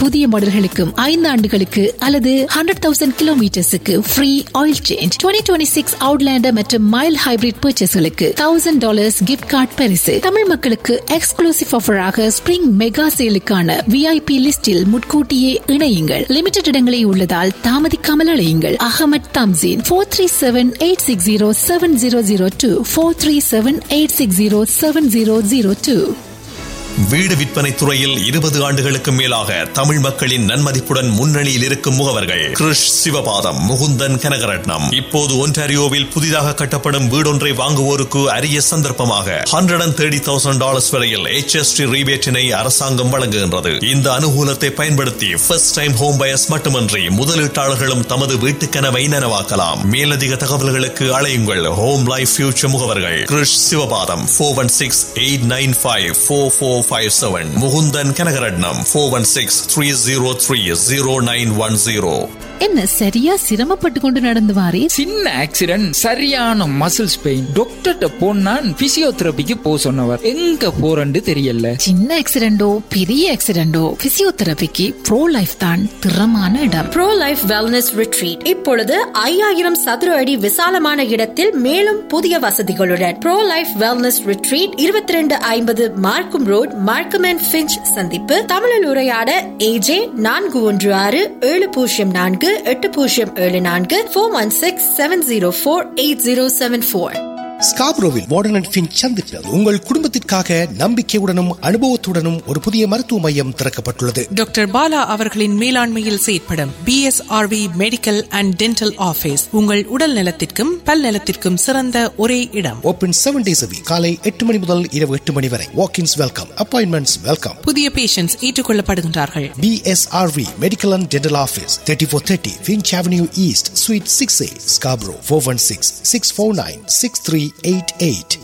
புதிய மாடல்களுக்கும் ஐந்து ஆண்டுகளுக்கு அல்லது ஹண்ட்ரட் தௌசண்ட் கிலோமீட்டர்ஸுக்கு free oil change twenty twenty six Outlander மற்றும் மைல் ஹைபிரிட் பர்ச்சேஸ்களுக்கு தௌசண்ட் டாலர்ஸ் கிஃப்ட் கார்டு பரிசு தமிழ் மக்களுக்கு எக்ஸ்க்ளூசிவ் ஆஃபராக ஸ்பிரிங் மெகா சேலுக்கான விஐபி லிஸ்டில் முன்கூட்டியே இணையுங்கள் லிமிடெட் இடங்களே உள்ளதால் தாமதிக்காமல் அழையுங்கள் Ahmed Thamseen four three seven eight six zero seven zero zero two four three seven eight six zero seven zero zero two வீடு விற்பனை துறையில் இருபது ஆண்டுகளுக்கு மேலாக தமிழ் மக்களின் நன்மதிப்புடன் முன்னணியில் இருக்கும் முகவர்கள் கிருஷ் சிவபாதம் முகுந்தன் கனகரட்னம் இப்போது ஒன்டாரியோவில் புதிதாக கட்டப்படும் வீடொன்றை வாங்குவோருக்கு அரிய சந்தர்ப்பமாக hundred and thirty thousand dollars வரையில் HST ரீபேட்டினை அரசாங்கம் வழங்குகின்றது இந்த அனுகூலத்தை பயன்படுத்தி ஃபர்ஸ்ட் டைம் ஹோம் பயர்ஸ் மட்டுமன்றி முதலீட்டாளர்களும் தமது வீட்டு கனவை நனவாக்கலாம் மேலதிக தகவல்களுக்கு அழையுங்கள் ஹோம் லைஃப் ஃபியூச்சர் முகவர்கள் Krish Sivapatham four one six eight nine five four four five seven Mukunthan Kanagaratnam four one six three zero three zero nine one zero என்ன சரியா சிரமப்பட்டு கொண்டு நடந்து வாரே சின்ன ஆக்சிடென்ட் சரியான மசில்ஸ் பெயின் டாக்டர்கிட்ட போனான் பிசியோதெரபிக்கு போ சொன்னவர் எங்க போறன்னு தெரியல சின்ன ஆக்சிடென்டோ பெரிய ஆக்சிடென்டோ பிசியோதெரபிக்கு ப்ரோ லைஃப் தான் திறமான இடம் ப்ரோ லைஃப் வெல்னஸ் ரிட்ரீட் இப்பொழுது ஐயாயிரம் சதுர அடி விசாலமான இடத்தில் மேலும் புதிய வசதிகளுடன் ப்ரோ லைஃப் வெல்னஸ் ரிட்ரீட் இருபத்தி ரெண்டு ஐம்பது மார்க்கும் ரோட் மார்க்கம் அண்ட் ஃபிஞ்ச் சந்திப்பு தமிழில் உரையாட ஏஜே நான்கு ஒன்று ஆறு ஏழு பூஜ்ஜியம் நான்கு எட்டு பூஜ்ஜியம் ஏழு நான்கு four one six seven zero four eight zero seven four ஸ்காப்ரோவில் மாடர்ன் அண்ட் ஃபின் சந்திப்பில் உங்கள் குடும்பத்திற்காக நம்பிக்கையுடனும் அனுபவத்துடனும் ஒரு புதிய மருத்துவ மையம் திறக்கப்பட்டுள்ளது டாக்டர் பாலா அவர்களின் மேலாண்மையில் செயற்படும் BSRV medical and dental office உங்கள் உடல் நலத்திற்கும் பல் நலத்திற்கும் சிறந்த ஒரே இடம் ஓபன் செவன் டேஸ் காலை எட்டு மணி முதல் இரவு எட்டு மணி வரை வாக்கின்ஸ் வெல்கம் அப்பாயின்மெண்ட்ஸ் வெல்கம் புதிய பேஷண்ட்ஸ் ஏற்றுக்கொள்ளப்படுகின்றார்கள் BSRV Medical and Dental Office 3430 Finch Avenue East Suite 6A Scarborough 416 649 6388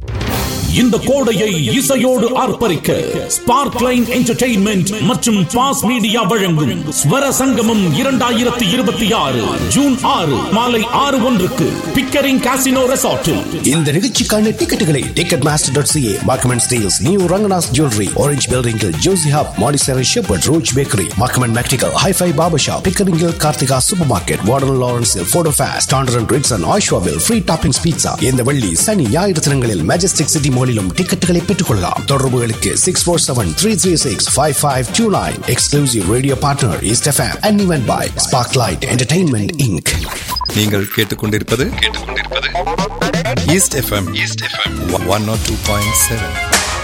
இந்த கோடையை இசையோடு ஆர்ப்பரிக்க ஸ்பார்க் லைன் என்டர்டெயின்மெண்ட் மற்றும் பாஸ் மீடியா வழங்கும் ஸ்வர சங்கமம் இரண்டாயிரத்தி இருபத்தி ஆறு ஜூன் ஆறு மாலை ஆறு ஒன்றுக்கு பிக்கரிங் காசினோ ரெசார்ட்டில் இந்த நிகழ்ச்சிக்கான டிக்கெட்டுகளை ticket master dot CA Markham Steeles new Ranganath jewellery orange பில்டிங்கில் ஜோசி ஹாப் மாடிசேரி ஷெப்பர்ட் ரோச் bakery Markham McNicoll hi-fi Baba shop பிக்கரிங்கில் கார்த்திகா சூப்பர் மார்க்கெட் வார்டன் லாரன்ஸில் போடோ ஃபேஸ் ஸ்டாண்டர்ட் அண்ட் ரிட்ஸ் ஆஷ்வாவில் ஃப்ரீ டாப்பிங்ஸ் பீட்சா இந்த வெள்ளி சனி ஞாயிறு தினங்களில் மெஜஸ்டிக் சிட்டி மாலிலும் டிக்கெட்டுகளை பெற்றுக்கொள்ளலாம் தொடர்புகளுக்கு six four seven three three six five five two nine exclusive radio partner East FM and event by spark light entertainment Inc நீங்கள் கேட்டுக்கொண்டிருப்பது East FM East FM one naught two point seven